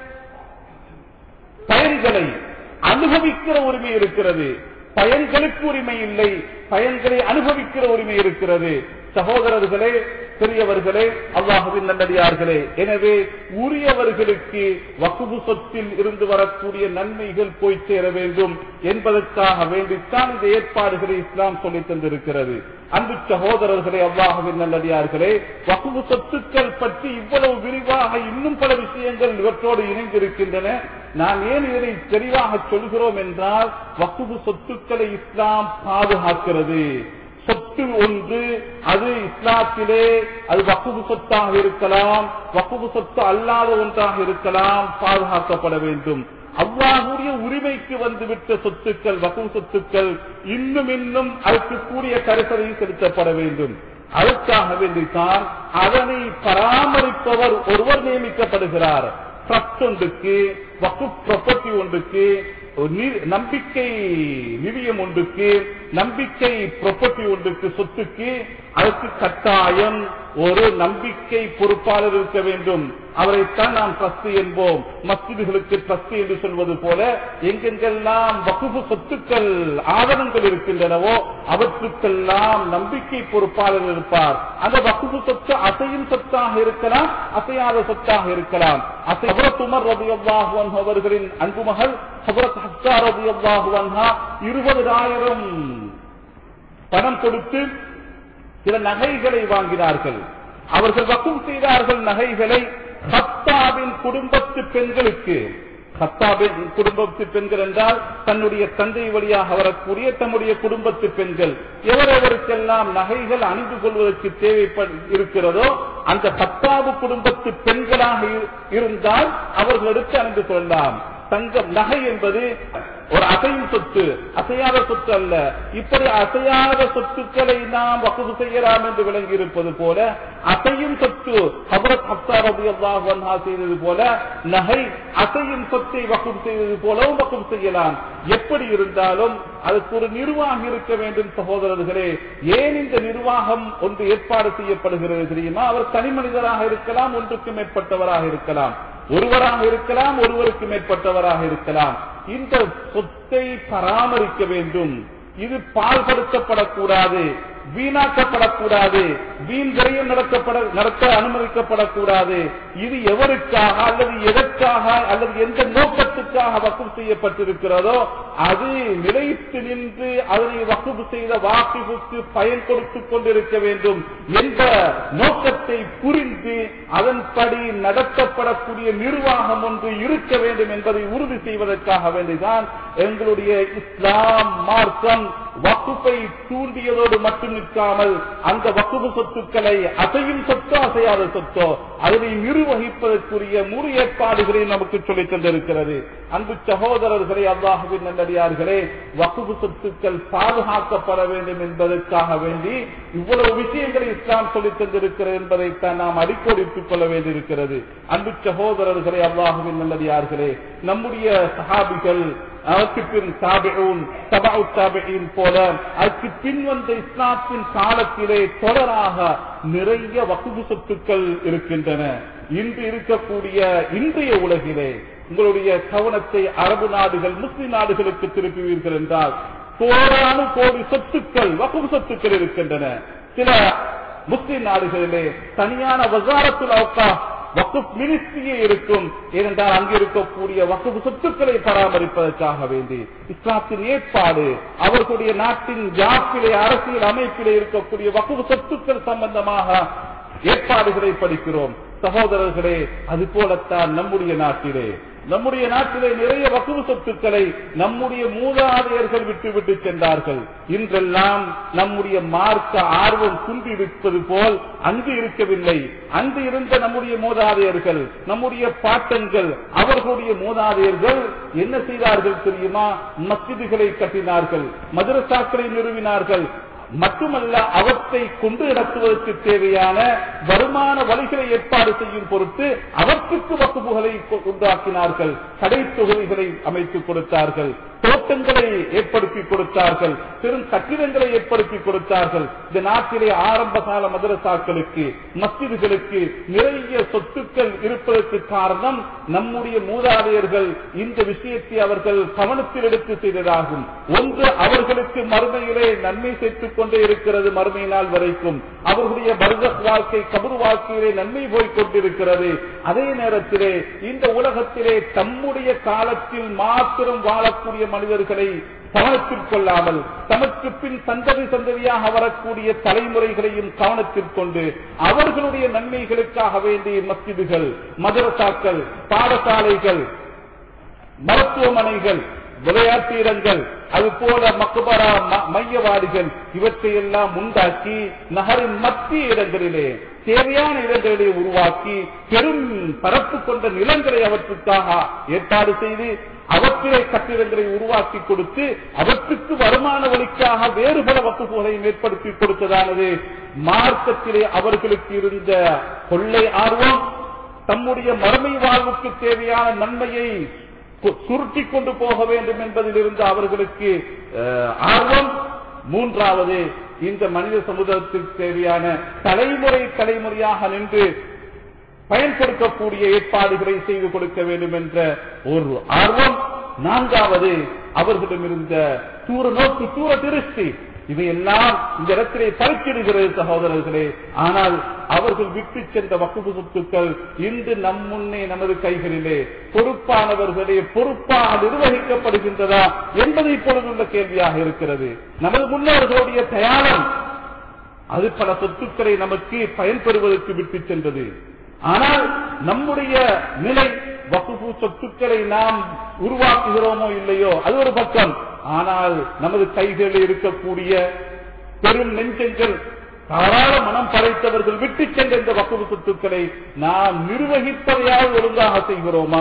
பயன்களை அனுபவிக்கிற உரிமை இருக்கிறது பயன்களுக்கு உரிமை இல்லை பயன்களை அனுபவிக்கிற உரிமை இருக்கிறது சகோதரர்களே பெரியவர்களே அல்லாஹுவின் நல்லடியார்களே எனவே உரியவர்களுக்கு வகுப்பு சொத்தில் இருந்து வரக்கூடிய நன்மைகள் போய் சேர வேண்டும் என்பதற்காக வேண்டித்தான் இந்த ஏற்பாடுகளை இஸ்லாம் சொல்லித் தந்திருக்கிறது அன்பு சகோதரர்களே அல்லாஹுவின் நல்லடியார்களே வகுப்பு சொத்துக்கள் பற்றி இவ்வளவு விரிவாக இன்னும் பல விஷயங்கள் இவற்றோடு இணைந்திருக்கின்றன நாம் ஏன் இதனை தெளிவாக சொல்கிறோம் என்றால் வகுப்பு சொத்துக்களை இஸ்லாம் பாதுகாக்கிறது சொத்து ஒன்று அது இஸ்லாத்திலே அது வக்குபு சொத்தாக இருக்கலாம் வக்குபு சொத்து அல்லாத ஒன்றாக இருக்கலாம் பாதுகாக்கப்பட வேண்டும் அவ்வாறுடைய உரிமைக்கு வந்துவிட்ட சொத்துக்கள் வக்குபு சொத்துக்கள் இன்னும் இன்னும் அதற்கு கூடிய கருத்தரை செலுத்தப்பட வேண்டும் அதற்காக வேண்டித்தான் அதனை பராமரிப்பவர் ஒருவர் நியமிக்கப்படுகிறார் ட்ரஸ்ட் ஒன்றுக்கு வக்கு ப்ராப்பர்ட்டி ஒன்றுக்கு ஒரு நி- நம்பிக்கை நிதியம் ஒன்றுக்கு நம்பிக்கை ப்ராப்பர்ட்டி ஒன்றுக்கு சொத்துக்கு அதற்கு கட்டாயம் ஒரு நம்பிக்கை பொறுப்பாளர் இருக்க வேண்டும் அவரைத்தான் நாம் ட்ரஸ்ட் என்போம் மஸ்ஜிதுகளுக்கு ட்ரஸ்ட் என்று சொல்வது போல எங்கெங்கெல்லாம் வகுப்பு சொத்துக்கள் ஆவணங்கள் இருக்கின்றனவோ அவற்றுக்கெல்லாம் நம்பிக்கை பொறுப்பாளர் இருப்பார் அந்த வகுப்பு சொத்து அசையும் சொத்தாக இருக்கலாம் அசையாத சொத்தாக இருக்கலாம் அசை ஹபரத் உமர் ரலியல்லாஹு அன்ஹு அவர்களின் அன்பு மகள் ஹபரத் ஹப்சா ரலியல்லாஹு அன்ஹா இருபதாயிரம் பணம் கொடுத்து சில நகைகளை வாங்கினார்கள் அவர்கள் வக்கும் செய்தார்கள் நகைகளை ஹத்தாவின் குடும்பத்து பெண்களுக்கு ஹத்தாபின் குடும்பத்து பெண்கள் என்றால் தன்னுடைய தந்தை வழியாக வரக்கூடிய தன்னுடைய குடும்பத்து பெண்கள் எவரெவருக்கெல்லாம் நகைகள் அணிந்து கொள்வதற்கு தேவைப்பட இருக்கிறதோ அந்த பத்தாவு குடும்பத்து பெண்களாக இரு- இருந்தால் அவர்களுக்கு அணிந்து கொள்ளலாம் தங்கம் நகை என்பது ஒரு அசையும் சொத்து அசையாத சொத்து அல்ல இப்படி அசையாத சொத்துக்களை நாம் வகுப்பு செய்யலாம் என்று விளங்கி இருப்பது போல அசையும் சொத்து ஹபரத் ஹப்தாரதியாக செய்தது போல நகை அசையும் சொத்தை வகுப்பு செய்தது போலவும் வகுப்பு செய்யலாம் எப்படி இருந்தாலும் அதுக்கு ஒரு நிர்வாகம் இருக்க வேண்டும் சகோதரர்களே ஏன் இந்த நிர்வாகம் ஒன்று ஏற்பாடு செய்யப்படுகிறது தெரியுமா அவர் தனி மனிதராக இருக்கலாம் ஒன்றுக்கு மேற்பட்டவராக இருக்கலாம் ஒருவராக இருக்கலாம் ஒருவருக்கு மேற்பட்டவராக இருக்கலாம் இந்த சொத்தை பராமரிக்க வேண்டும் இது பால்படுத்தப்படக்கூடாது வீணாக்கப்படக்கூடாது வீண் விரயம் நடக்கப்பட நடத்த அனுமதிக்கப்படக்கூடாது இது எவருக்காக அல்லது எதற்காக அல்லது எந்த நோக்கத்துக்காக வக்குப் செய்யப்பட்டிருக்கிறதோ அது நிலைத்து நின்று அதனை வக்குப்பு செய்த வாக்குக்கு பயன் கொடுத்துக் கொண்டிருக்க வேண்டும் என்ற நோக்கத்தை புரிந்து அதன்படி நடத்தப்படக்கூடிய நிர்வாகம் ஒன்று இருக்க வேண்டும் என்பதை உறுதி செய்வதற்காக வேண்டிதான் எங்களுடைய இஸ்லாம் மார்க்கம் வக்குப்பை தூண்டியதோடு மட்டும் நிற்காமல் அந்த வக்குப்பு சொத்துக்களை அசையும் சொத்தோ அசையாத சொத்தோ அதனை நிர்வகிப்பதற்குரிய முழு ஏற்பாடுகளை நமக்கு சொல்லித் தந்திருக்கிறது அன்பு சகோதரர்களே அல்லாஹுவின் நல்லடியார்களே வக்குப்பு சொத்துக்கள் பாதுகாக்கப்பட வேண்டும் என்பதற்காக வேண்டி இவ்வளவு விஷயங்களை இஸ்லாம் சொல்லித் தந்திருக்கிறது என்பதைத்தான் நாம் அடிக்கோடித்துக் கொள்ள வேண்டியிருக்கிறது அன்பு சகோதரர்களே அல்லாஹுவின் நல்லடியார்களே நம்முடைய சஹாபிகள் அதற்கு பின் தாபிஊன் தபாவு தாபியின் போல அதற்கு பின் வந்த இஸ்லாத்தின் காலத்திலே தொடராக நிறைய வகுப்பு சொத்துக்கள் இருக்கின்றன இன்று இருக்கக்கூடிய இன்றைய உலகிலே உங்களுடைய கவனத்தை அரபு நாடுகள் முஸ்லிம் நாடுகளுக்கு திருப்புவீர்கள் என்றால் கோடானு கோடி சொத்துக்கள் வகுப்பு சொத்துக்கள் இருக்கின்றன சில முஸ்லிம் நாடுகளிலே தனியான வசாரத்தில் அவுக்கா வக்குப் மினிஸ்ட்ரியே இருக்கும் ஏனென்றால் அங்கு இருக்கக்கூடிய வக்குப் சொத்துக்களை பராமரிப்பதற்காக வேண்டி இஸ்லாத்தின் ஏற்பாடு அவர்களுடைய நாட்டின் ஜாப்பிலே அரசியல் அமைப்பிலே இருக்கக்கூடிய வக்குப் சொத்துக்கள் சம்பந்தமாக ஏற்பாடுகளை படிக்கிறோம் சகோதரர்களே அது போலத்தான் நம்முடைய நாட்டிலே நம்முடைய நாட்டிலே நிறைய வகுப்பு சொத்துக்களை நம்முடைய மூதாதையர்கள் விட்டு விட்டு சென்றார்கள் இன்றெல்லாம் நம்முடைய மார்க்க ஆர்வம் குன்றி இருப்பது போல் அங்கு இருக்கவில்லை அங்கு இருந்த நம்முடைய மூதாதையர்கள் நம்முடைய பாட்டங்கள் அவர்களுடைய மூதாதையர்கள் என்ன செய்தார்கள் தெரியுமா மஸ்ஜிதுகளை கட்டினார்கள் மதரசாக்களை நிறுவினார்கள் மட்டுமல்ல அவற்றை கொண்டு நடத்துவதற்கு தேவையான வருமான வழிகளை ஏற்பாடு செய்யும் பொருட்டு அவற்றுக்கு வக்குப்புகளை உண்டாக்கினார்கள் கடை தொகுதிகளை அமைத்துக் கொடுத்தார்கள் தோட்டங்களை ஏற்படுத்தி கொடுத்தார்கள் பெரும் கட்டிடங்களை ஏற்படுத்தி கொடுத்தார்கள் இந்த நாட்டிலே ஆரம்ப கால மதரசாக்களுக்கு மஸ்ஜிதுகளுக்கு நிறைய சொத்துக்கள் இருப்பதற்கு காரணம் நம்முடைய மூதாதையர்கள் இந்த விஷயத்தை அவர்கள் கவனத்தில் எடுத்து செய்ததாகும் ஒன்று அவர்களுக்கு மறுமையிலே நன்மை சேர்த்துக் கொண்டே இருக்கிறது மறுமை நாள் வரைக்கும் அவர்களுடைய பர்கத் வாழ்க்கை கபர் வாழ்க்கையிலே நன்மை போய்க் கொண்டிருக்கிறது அதே நேரத்திலே இந்த உலகத்திலே தம்முடைய காலத்தில் மாத்திரம் வாழக்கூடிய மனிதர்களை கவனத்தில் கொள்ளாமல் தமக்கு பின் சந்ததி சந்ததியாக வரக்கூடிய தலைமுறைகளையும் கவனத்தில் கொண்டு அவர்களுடைய நன்மைகளுக்காக வேண்டிய மஸ்ஜிதுகள் மதரசாக்கள் பாடசாலைகள் மருத்துவமனைகள் விளையாட்டு இடங்கள் அது போல மக்குபரா மையவாடிகள் இவற்றையெல்லாம் உண்டாக்கி நகரின் மத்திய இடங்களிலே தேவையான இடங்களை உருவாக்கி பெரும் பரப்பு கொண்ட நிலங்களை அவற்றுக்காக ஏற்பாடு செய்து அவற்றிலே கட்டிடங்களை உருவாக்கி கொடுத்து அவற்றுக்கு வருமான வழிக்காக வேறு பல வகுப்புகளையும் ஏற்படுத்தி கொடுத்ததானது மார்க்கத்திலே அவர்களுக்கு இருந்த கொள்ளை ஆர்வம் தம்முடைய மறுமை வாழ்வுக்கு தேவையான நன்மையை சுருட்டி கொண்டு போக வேண்டும் என்பதில் இருந்து அவர்களுக்கு ஆர்வம் மூன்றாவது இந்த மனித சமுதாயத்திற்கு தேவையான தலைமுறை தலைமுறையாக நின்று பயன் கொடுக்கக்கூடிய ஏற்பாடுகளை செய்து கொடுக்க வேண்டும் என்ற ஒரு ஆர்வம் நான்காவது அவர்களிடம் இருந்த தூர நோக்கு தூர திருஷ்டி இவையெல்லாம் இந்த இடத்திலே பறிச்சிடுகிறது சகோதரர்களே ஆனால் அவர்கள் விட்டு சென்ற வக்குப்பு சொத்துக்கள் இன்று நம் முன்னே நமது கைகளிலே பொறுப்பானவர்களே பொறுப்பாக நிர்வகிக்கப்படுகின்றதா என்பதை இப்பொழுதுள்ள கேள்வியாக இருக்கிறது நமது முன்னோர்களுடைய தயாரம் அது பல சொத்துக்களை நமக்கு பயன்பெறுவதற்கு விட்டு சென்றது ஆனால் நம்முடைய நிலை வகுப்பு சொத்துக்களை நாம் உருவாக்குகிறோமோ இல்லையோ அது ஒரு பக்கம் ஆனால் நமது கைகளில் இருக்கக்கூடிய பெரும் நெஞ்சங்கள் தாராள மனம் படைத்தவர்கள் விட்டு சென்ற இந்த வக்குவு சொத்துக்களை நாம் நிர்வகிப்பதையாவது ஒழுங்காக செய்கிறோமா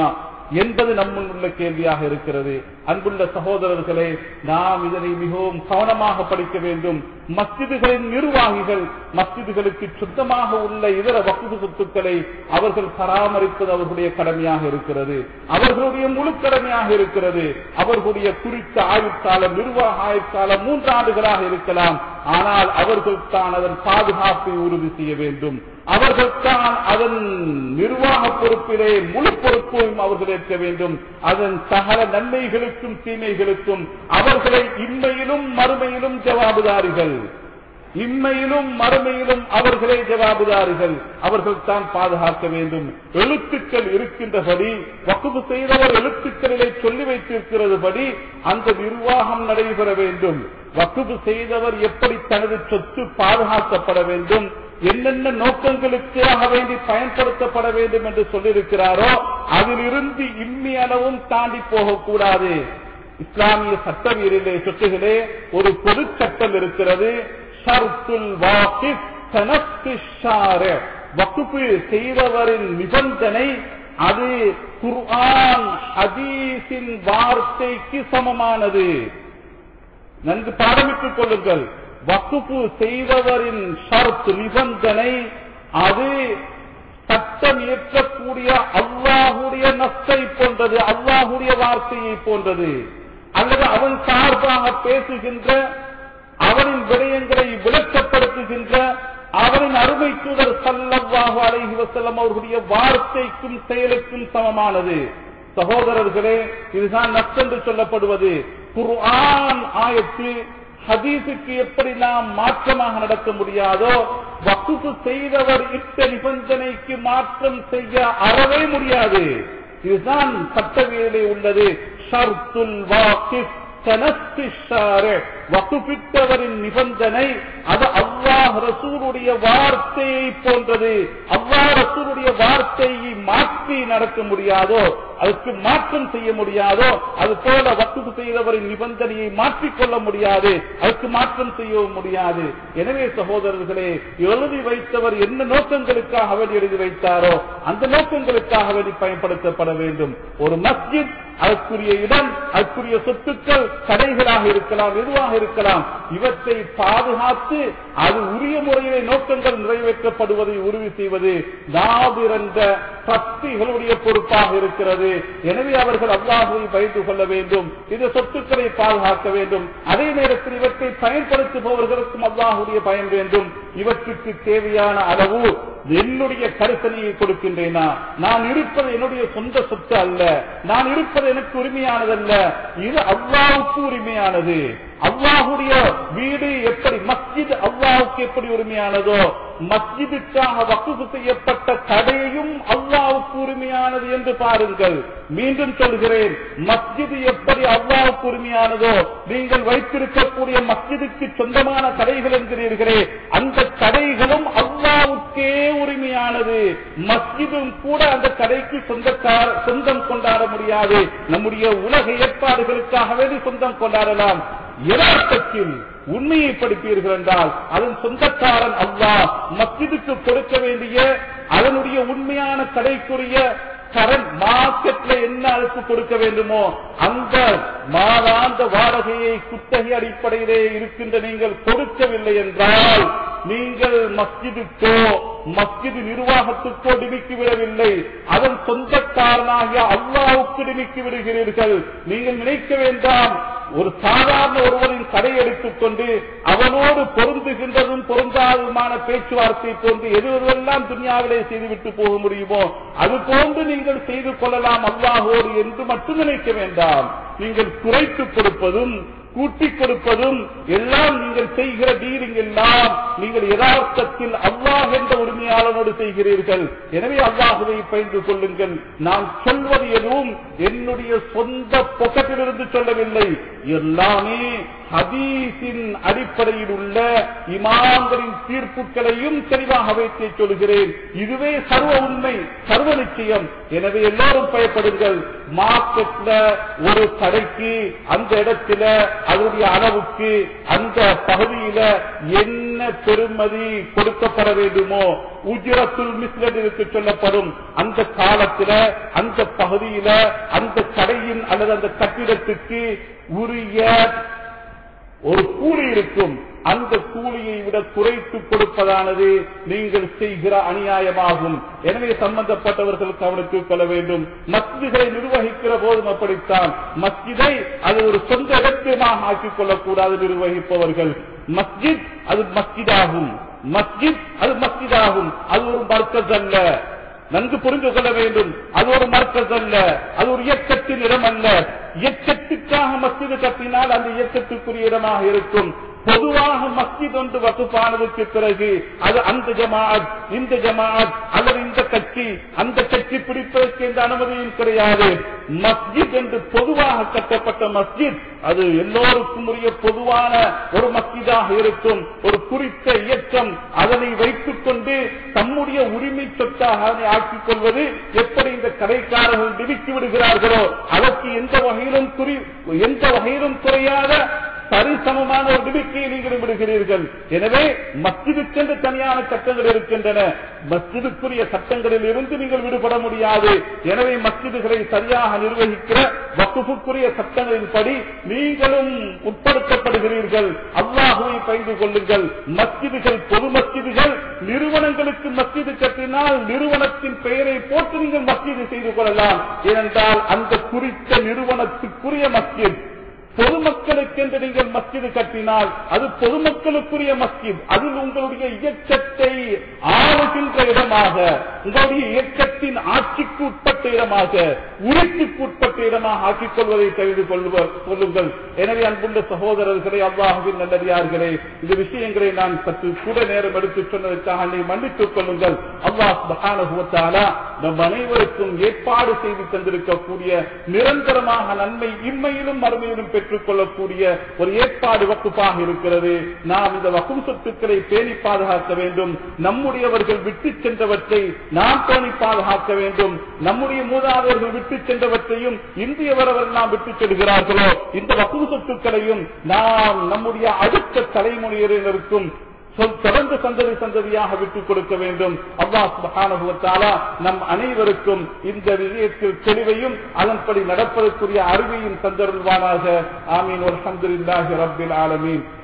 என்பது நம்முள் உள்ள கேள்வியாக இருக்கிறது அன்புள்ள சகோதரர்களே நாம் இதனை மிகவும் கவனமாக படிக்க வேண்டும் மஸ்ஜிதுகளின் நிர்வாகிகள் மஸ்ஜிதுகளுக்கு சுத்தமாக உள்ள இதர வக்குது சொத்துக்களை அவர்கள் பராமரிப்பது அவர்களுடைய கடமையாக இருக்கிறது அவர்களுடைய முழு கடமையாக இருக்கிறது அவர்களுடைய குறித்த ஆயுட்காலம் நிர்வாக ஆயுட்காலம் மூன்று ஆண்டுகளாக இருக்கலாம் ஆனால் அவர்கள் தான் அதன் பாதுகாப்பை உறுதி செய்ய வேண்டும் அவர்கள் தான் அதன் நிர்வாக பொறுப்பிலே முழு பொறுப்பையும் அவர்கள் ஏற்க வேண்டும் அதன் சகல நன்மைகளுக்கும் தீமைகளுக்கும் அவர்களை இம்மையிலும் மறுமையிலும் ஜவாபுதாரிகள் இம்மையிலும் மறுமையிலும் அவர்களே ஜவாபுதாரிகள் அவர்கள் தான் பாதுகாக்க வேண்டும் எழுத்துக்கள் இருக்கின்றபடி வக்குவு செய்தவர் எழுத்துக்களிலே சொல்லி வைத்திருக்கிறதுபடி அந்த நிர்வாகம் நடைபெற வேண்டும் வக்குவு செய்தவர் எப்படி தனது சொத்து பாதுகாக்கப்பட வேண்டும் என்னென்ன நோக்கங்களுக்காக வேண்டி பயன்படுத்தப்பட வேண்டும் என்று சொல்லியிருக்கிறாரோ அதிலிருந்து இம்மி அளவும் தாண்டி போகக்கூடாது இஸ்லாமிய சட்டவியலிலே சொத்துகளே ஒரு பொது சட்டம் இருக்கிறது ஷர்துல் வாக்கிப் தனஸ்திஷார வகுப்பு செய்தவரின் நிபந்தனை அது குர்ஆன் ஹதீஸின் வார்த்தைக்கு சமமானது நன்கு பாடமிட்டுக் கொள்ளுங்கள் வக்குப்பு செய்தவரின் ஷர்த் நிபந்தனை அது சட்டம் இயற்றக்கூடிய அல்லாஹுடைய நஷ்டை போன்றது அல்லாஹுடைய வார்த்தையை போன்றது அல்லது அவன் சார்பாக பேசுகின்ற அவனின் விடயங்களை விளக்கப்படுத்துகின்ற அவரின் அருமை தூதர் சல்லல்லாஹு அலைஹி வஸல்லம் அவர்களுடைய வார்த்தைக்கும் செயலுக்கும் சமமானது சகோதரர்களே இதுதான் நஷ்டென்று சொல்லப்படுவது குர்ஆன் ஆயத்து ஹதீஸுக்கு எப்படி நாம் மாற்றமாக நடக்க முடியாதோ வக்குப்பு செய்தவர் இட்ட நிபந்தனைக்கு மாற்றம் செய்ய அறவே முடியாது இதுதான் சட்டவியலே உள்ளது ஷர்துல் வாக்கிப் வகுப்பிட்டவரின் நிபந்தனை அது அல்லாஹ் ரசூருடைய வார்த்தையை போன்றது அல்லாஹ் ரசூருடைய வார்த்தையை மாற்றி நடக்க முடியாதோ அதுக்கு மாற்றம் செய்ய முடியாதோ அது போல வக்குப்பு செய்தவரின் நிபந்தனையை மாற்றிக்கொள்ள முடியாது அதுக்கு மாற்றம் செய்ய முடியாது எனவே சகோதரர்களே எழுதி வைத்தவர் என்ன நோக்கங்களுக்காக வேண்டி எழுதி வைத்தாரோ அந்த நோக்கங்களுக்காக வேண்டி பயன்படுத்தப்பட வேண்டும் ஒரு மஸ்ஜித் அதற்குரிய இடம் அதற்குரிய சொத்துக்கள் கடைகளாக இருக்கலாம் எதுவாக இருக்கலாம் இவற்றை பாதுகாத்து அது உரிய முறையிலே நோக்கங்கள் நிறைவேற்றப்படுவதை உறுதி செய்வது நாபிர் என்ற சக்திகளுடைய பொறுப்பாக இருக்கிறது எனவே அவர்கள் அல்லாஹுவை பயந்து கொள்ள வேண்டும் இந்த சொத்துக்களை பாதுகாக்க வேண்டும் அதே நேரத்தில் இவற்றை பயன்படுத்துபவர்களுக்கும் அல்லாஹுடைய பயன் வேண்டும் இவற்றுக்கு தேவையான அளவு என்னுடைய கருத்தனையை கொடுக்கின்றேனா நான் இருப்பது என்னுடைய சொந்த சொத்து அல்ல நான் இருப்பது எனக்கு உரிமையானதல்ல இது அல்லாவுக்கு உரிமையானது அல்லாஹுடைய வீடு எப்படி மஸ்ஜித் அல்லாஹுக்கு எப்படி உரிமையானதோ மஸ்ஜிதுக்காக வக்குப்பு செய்யப்பட்ட கடையும் அல்லாவுக்கு உரிமையானது என்று பாருங்கள் மீண்டும் சொல்கிறேன் மஸ்ஜிது எப்படி அல்லாவுக்கு உரிமையானதோ நீங்கள் வைத்திருக்கக்கூடிய மஸ்ஜிதுக்கு சொந்தமான கடைகள் என்கிறீர்களே அந்த கடைகளும் அல்லாவுக்கே உரிமையானது மஸ்ஜிதும் கூட அந்த கடைக்கு சொந்தக்கார சொந்தம் கொண்டாட முடியாது நம்முடைய உலக ஏற்பாடுகளுக்காக வேண்டி சொந்தம் கொண்டாடலாம் யதார்த்தத்தில் உண்மையை படிப்பீர்கள் என்றால் அதன் சொந்தக்காரன் அல்லாஹ் மஸ்ஜிதுக்கு கொடுக்க வேண்டிய அதனுடைய உண்மையான கடைக்குரிய கரண்ட் மார்க்கெட்ல என்ன அழைப்பு கொடுக்க வேண்டுமோ அந்த மாதாந்த வாடகையை குத்தகை அடிப்படையிலே இருக்கின்ற நீங்கள் கொடுக்கவில்லை என்றால் நீங்கள் மஸ்ஜிதுக்கோ மஸ்ஜிது நிர்வாகத்துக்கோ டிமிக்கி விடவில்லை அதன் சொந்தக்காரனாகிய அல்லாவுக்கு டிமிக்கி விடுகிறீர்கள் நீங்கள் நினைக்க வேண்டாம் ஒரு சாதாரண ஒருவரின் கடை எடுத்துக்கொண்டு அவனோடு பொருந்துகின்றதும் பொருந்தாததுமான பேச்சுவார்த்தை போன்று எது எதுவெல்லாம் துணியாவிலே செய்துவிட்டு போக முடியுமோ அது போன்று நீங்கள் செய்து கொள்ளலாம் அல்லாஹோடு என்று மட்டும் நினைக்க வேண்டாம் நீங்கள் குறைத்து கொடுப்பதும் கூட்டிக் கொடுப்பதும் எல்லாம் நீங்கள் செய்கிற டீலிங் எல்லாம் நீங்கள் யதார்த்தத்தில் அல்லாஹ் என்ற உரிமையாளனோடு செய்கிறீர்கள் எனவே அல்லாஹுவை பயின்று கொள்ளுங்கள் நான் சொல்வது எதுவும் என்னுடைய சொந்த பொக்கத்திலிருந்து சொல்லவில்லை எல்லாமே ஹதீஸின் அடிப்படையில் உள்ள இமாம்களின் தீர்ப்புகளையும் தெளிவாக வைத்தே சொல்கிறேன் இதுவே சர்வ உண்மை சர்வ நிச்சயம் எனவே எல்லாரும் பயப்படுங்கள் மார்க்கெட்ல ஒரு கடைக்கு அந்த இடத்துல அதனுடைய அளவுக்கு அந்த பகுதியில என்ன என்ன பெருமதி கொடுக்கப்பட வேண்டுமோ உஜரத்துல் மிஸ்லடிற்கு சொல்லப்படும் அந்த காலத்துல அந்த பகுதியில அந்த கடையின் அல்லது அந்த கட்டிடத்துக்கு உரிய ஒரு கூலி இருக்கும் அந்த கூலியை விட குறைத்து கொடுப்பதானது நீங்கள் செய்கிற அநியாயமாகும் எனவே சம்பந்தப்பட்டவர்கள் கவனித்துக் கொள்ள வேண்டும் மஸ்ஜிதை நிர்வகிக்கிற போதும் அப்படித்தான் மஸ்ஜிதை அது ஒரு சொந்த இடத்தியமாக ஆக்கிக் கொள்ளக்கூடாது நிர்வகிப்பவர்கள் மஸ்ஜித் அது மஸ்ஜிதாகும் மஸ்ஜித் அது மஸ்ஜிதாகும் அது ஒரு மர்க்கஸ் அல்ல நன்கு புரிந்து கொள்ள வேண்டும் அது ஒரு மர்க்கஸ் அல்ல அது ஒரு இயக்கத்தின் இடம் அல்ல இயக்கத்துக்காக மஸ்ஜிது கட்டினால் அந்த இயக்கத்துக்குரிய இடமாக இருக்கும் பொதுவாக மஸ்ஜித் ஒன்று வகுப்பானதுக்கு பிறகு அது அந்த ஜமாஅத் இந்த ஜமாஅத் அல்லது இந்த கட்சி அந்த கட்சி பிடிப்பதற்கு எந்த அனுமதியும் கிடையாது மஸ்ஜித் என்று பொதுவாக கட்டப்பட்ட மஸ்ஜித் அது எல்லோருக்கும் உரிய பொதுவான ஒரு மஸ்ஜிதாக இருக்கும் ஒரு குறித்த இயக்கம் அதனை வைத்துக் கொண்டு தம்முடைய உரிமை சொத்தாக அதனை ஆக்கிக் கொள்வது எப்படி இந்த கடைக்காரர்கள் நிறுத்தி விடுகிறார்களோ அதற்கு எந்த வகையிலும் குறி எந்த வகையிலும் குறையாத சரிசமமான ஒரு நம்பிக்கையை நீங்கள் விடுகிறீர்கள் எனவே மஸ்ஜிதுக்கென்று தனியான சட்டங்கள் இருக்கின்றன மஸ்ஜிதுக்குரிய சட்டங்களில் இருந்து நீங்கள் விடுபட முடியாது எனவே மஸ்ஜிதுகளை சரியாக நிர்வகிக்கிற வகுப்புக்குரிய சட்டங்களின்படி நீங்களும் உட்படுத்தப்படுகிறீர்கள் அல்லாஹுவை பயந்து கொள்ளுங்கள் மஸ்ஜிதுகள் பொது மஸ்ஜிதுகள் நிறுவனங்களுக்கு மஸ்ஜிது கட்டினால் நிறுவனத்தின் பெயரை போட்டு நீங்கள் மஸ்ஜிது செய்து கொள்ளலாம் ஏனென்றால் அந்த குறித்த நிறுவனத்துக்குரிய மஸ்ஜித் பொதுமக்களுக்கென்று நீங்கள் மஸ்ஜிது கட்டினால் அது பொதுமக்களுக்குரிய மஸ்ஜித் அதில் உங்களுடைய இயக்கத்தை ஆளுகின்ற இடமாக உங்களுடைய இயக்கத்தின் ஆட்சிக்கு உட்பட்ட இடமாக உரிமைக்கு உட்பட்ட இடமாக ஆக்கிக் கொள்வதை தெரிந்து கொள்ளுவர் சொல்லுங்கள் எனவே அன்புள்ள சகோதரர்களே அல்லாஹுவின் நல்லடியார்களே இந்த விஷயங்களை நான் சற்று கூட நேரம் எடுத்து சொன்னதற்காக நீ மன்னித்துக் கொள்ளுங்கள் அல்லாஹ் மகானுவத்தாலா நம் அனைவருக்கும் ஏற்பாடு செய்து தந்திருக்கக்கூடிய நிரந்தரமாக நன்மை இன்மையிலும் மறுமையிலும் பெற்றுக் கொள்ளக்கூடிய ஒரு ஏற்பாடு வகுப்பாக இருக்கிறது நாம் இந்த வகும் சொத்துக்களை பேணி பாதுகாக்க வேண்டும் நம்முடையவர்கள் விட்டு சென்றவற்றை நாம் பேணி பாதுகாக்க வேண்டும் நம்முடைய மூதாதையர்கள் விட்டு சென்றவற்றையும் இந்திய வரவர் நாம் விட்டு செல்கிறார்களோ இந்த வகு சொத்துக்களையும் நாம் நம்முடைய அடுத்த தலைமுறையினருக்கும் சொல் தொடர்ந்து சந்ததி சந்ததியாக விட்டுக் கொடுக்க வேண்டும் அல்லாஹ் சுபஹானஹுவத்தாலா நம் அனைவருக்கும் இந்த விஷயத்தில் தெளிவையும் அதன்படி நடப்பதற்குரிய அறிவையும் தந்தருள்வானாக ஆமீன் அல்ஹம்துலில்லாஹி ரப்பில் ஆலமீன்